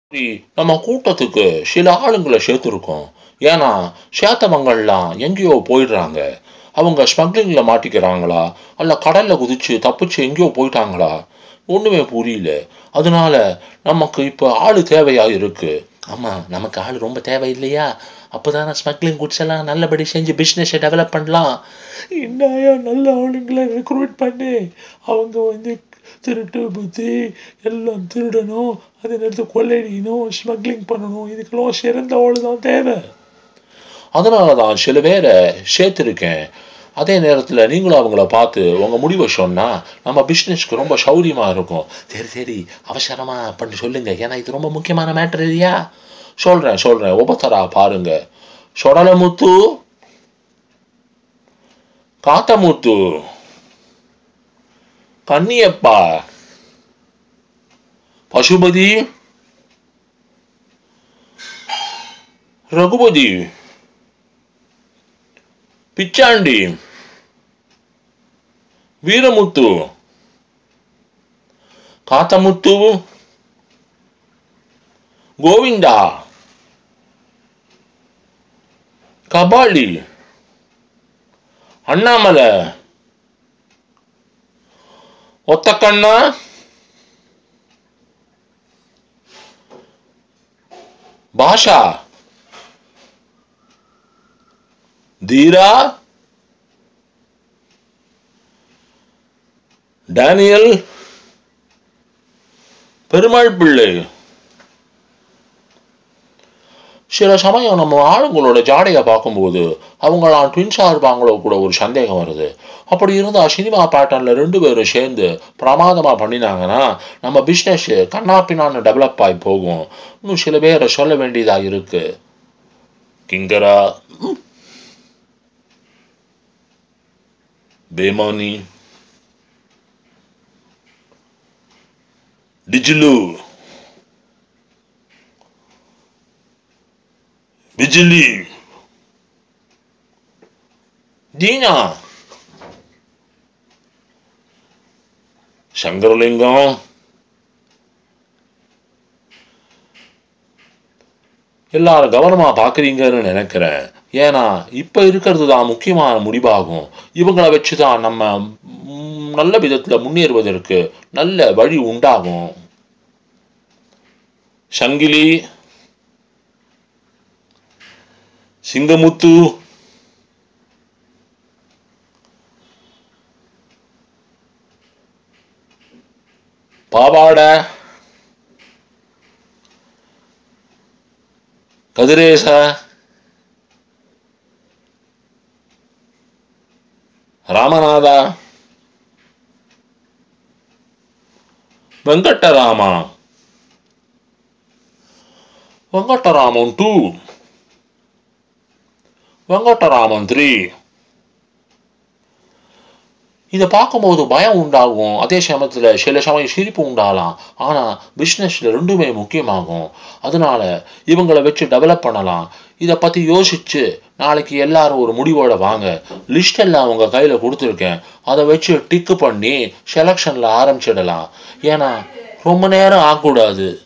சரி, நம்ம கூட்டத்துக்கு சில ஆளுங்களை சேர்த்துருக்கோம் ஏன்னா சேத்தவங்கள்லாம் எங்கேயோ போயிடுறாங்க அவங்க ஸ்மக்லிங்கில் மாட்டிக்கிறாங்களா அல்ல கடலில் குதிச்சு தப்பிச்சு எங்கேயோ போயிட்டாங்களா ஒன்றுமே புரியல அதனால நமக்கு இப்போ ஆள் தேவையாக இருக்கு ஆமாம் நமக்கு ஆள் ரொம்ப தேவை இல்லையா அப்போ தானே ஸ்மக்லிங் குட்ஸ் எல்லாம் நல்லபடி செஞ்சு பிஸ்னஸை டெவலப் பண்ணலாம் என்னையா நல்ல ஆளுங்களை ரெக்ரூட் பண்ணி அவங்க வந்து திருட்டு புத்தி எல்லாம் திருடணும் அதே நேரத்தில் கொள்ளையடிக்கணும் ஸ்மக்லிங் பண்ணணும் இதுக்கெல்லாம் சிறந்த ஆள் தான் தேவை அதனால தான் சில பேரை சேர்த்துருக்கேன் அதே நேரத்தில் நீங்களும் அவங்கள பார்த்து உங்கள் முடிவை சொன்னால் நம்ம பிஸ்னஸ்க்கு ரொம்ப சௌரியமாக இருக்கும் சரி சரி அவசரமாக பண்ணி சொல்லுங்க ஏன்னா இது ரொம்ப முக்கியமான மேட்ரு இல்லையா சொல்கிறேன் சொல்கிறேன் ஒபத்தரா பாருங்க சொடலமுத்து காத்தமுத்து கன்னியப்பா பசுபதி ரகுபதி பிச்சாண்டி வீரமுத்து காத்தமுத்து கோவிந்தா கபாலி அண்ணாமலை ஒத்தக்கண்ணா பாஷா தீரா டேனியல் பெருமாள் பிள்ளை சில சமயம் நம்ம ஆளுங்களோட ஜாடையை பார்க்கும்போது அவங்களாம் ட்வின்ஸாக இருப்பாங்களோ கூட ஒரு சந்தேகம் வருது அப்படி இருந்தால் சினிமா பேட்டர்னில் ரெண்டு பேரும் சேர்ந்து பிரமாதமாக பண்ணினாங்கன்னா நம்ம பிஸ்னஸ் கண்ணாப்பின்னான்னு டெவலப் ஆகி போகும் இன்னும் சில பேரை சொல்ல வேண்டியதாக இருக்கு கிங்கரா ம். பேமானி டிஜிலு பிஜிலி தீனா சங்கரலிங்கம் எல்லாரும் கவனமாக பார்க்குறீங்கன்னு நினைக்கிறேன் ஏன்னா இப்போ இருக்கிறது தான் முக்கியமான முடிவாகும் இவங்களை வச்சு தான் நம்ம ம், நல்ல விதத்தில் முன்னேறுவதற்கு நல்ல வழி உண்டாகும் சங்கிலி சிங்கமுத்து பாவாடை கதிரேச ராமநாதா வெங்கட்டராமா வெங்கட்டராமன் டூ வெங்கட்டராமன் த்ரீ இதை பார்க்கும்போது பயம் உண்டாகும் அதே சமயத்தில் சில சமயம் சிரிப்பு உண்டாகலாம் ஆனால் பிஸ்னஸில் ரெண்டுமே முக்கியமாகும் அதனால இவங்களை வச்சு டெவலப் பண்ணலாம் இதை பற்றி யோசிச்சு நாளைக்கு எல்லாரும் ஒரு முடிவோட வாங்க லிஸ்ட் எல்லாம் உங்கள் கையில் கொடுத்துருக்கேன் அதை வச்சு டிக்கு பண்ணி செலெக்ஷனில் ஆரம்பிச்சிடலாம் ஏன்னா ரொம்ப நேரம் ஆகக்கூடாது